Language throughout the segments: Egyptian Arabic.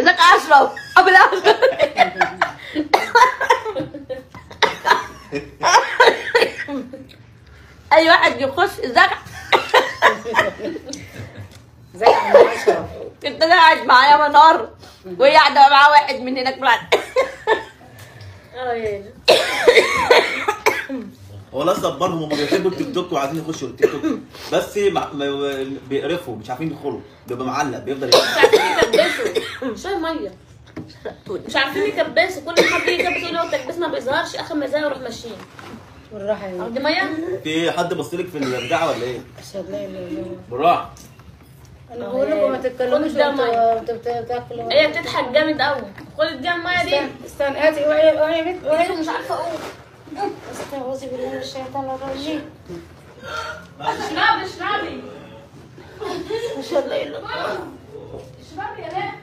ازيك يا اشرف ابو الاشرف اي واحد يخش ازيك زي عم اشرف انت قاعد معايا منار وهي قاعده معاها واحد من هناك بعد اه يا هو لا صبرهم هم بيحبوا التيك توك وعايزين يخشوا التيك توك بس ما ما- بيقرفوا مش عارفين يدخلوا بيبقى معلق بيفضل مش عارفين يكبسوا شويه ميه مش عارفين يكبسوا كل ما حد يجي يكبس يقول له التكبيس ما بيظهرش اخر ما يظهر يروح ماشيين بالراحه يا عندي ميه في حد بص لك في البتاع ولا ايه؟ اشهد لا اله الا الله بالراحه انا بقول لكم ما تتكلموش خد ده وانتوا وانتوا بتاكلوا هي بتضحك جامد قوي خد اديها الميه دي استنى استنى هاتي اوعي اوعي يا بنت اوعي مش عارفه اقوم استعوذي بالله من الشيطان الرجيم اشربي اشربي اشهد لا اله الا الله اشربي يا بنت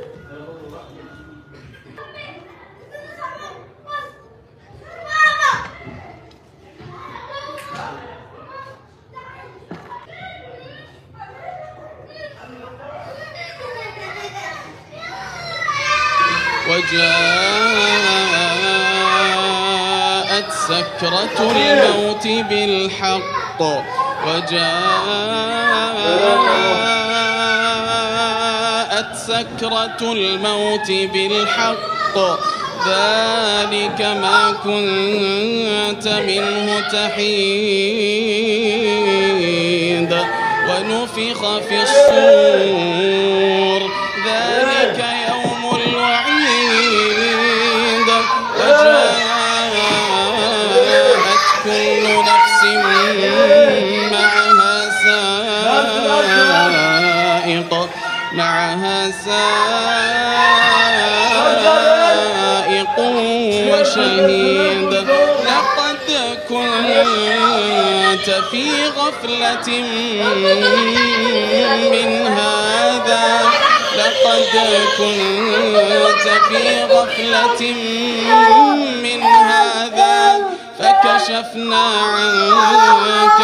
وجاءت سكرة الموت بالحق وجاءت سكرة الموت بالحق ذلك ما كنت منه تحيد ونفخ في الصور ذلك يوم الوعيد وجاءت كل نفس معها سائق معها سائق وشهيد لقد كنت في غفلة من هذا لقد كنت في غفلة من هذا فكشفنا عنك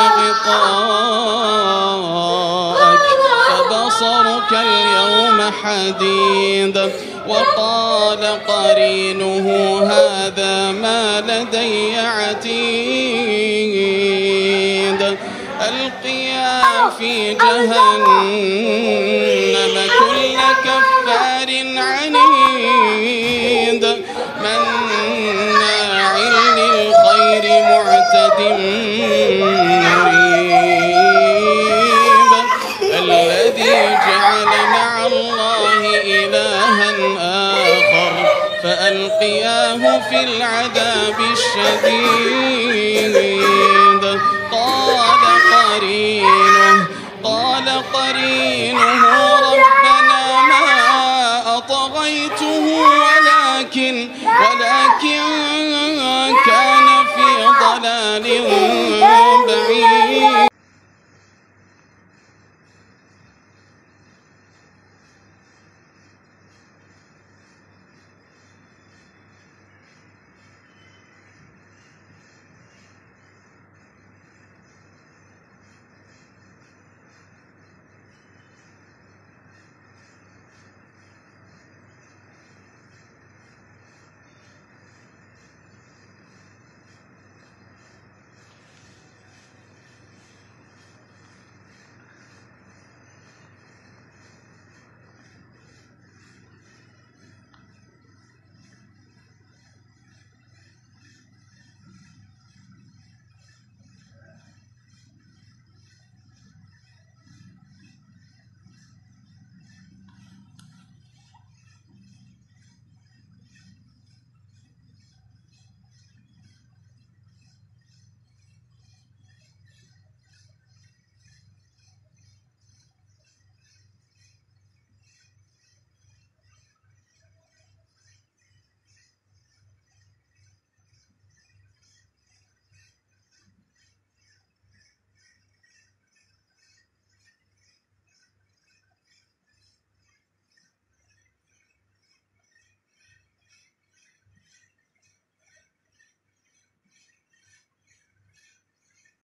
غطاءك فبصرك اليوم حديد وقال قرينه هذا ما لدي عتيد القيا في جهنم كل كفار عنيد مناع للخير معتد مريب الذي جعل مع الله إلها آخر فألقياه في العذاب الشديد قال قرينه قال قرينه ربنا ما أطغيته ولكن ولكن كان في ضلال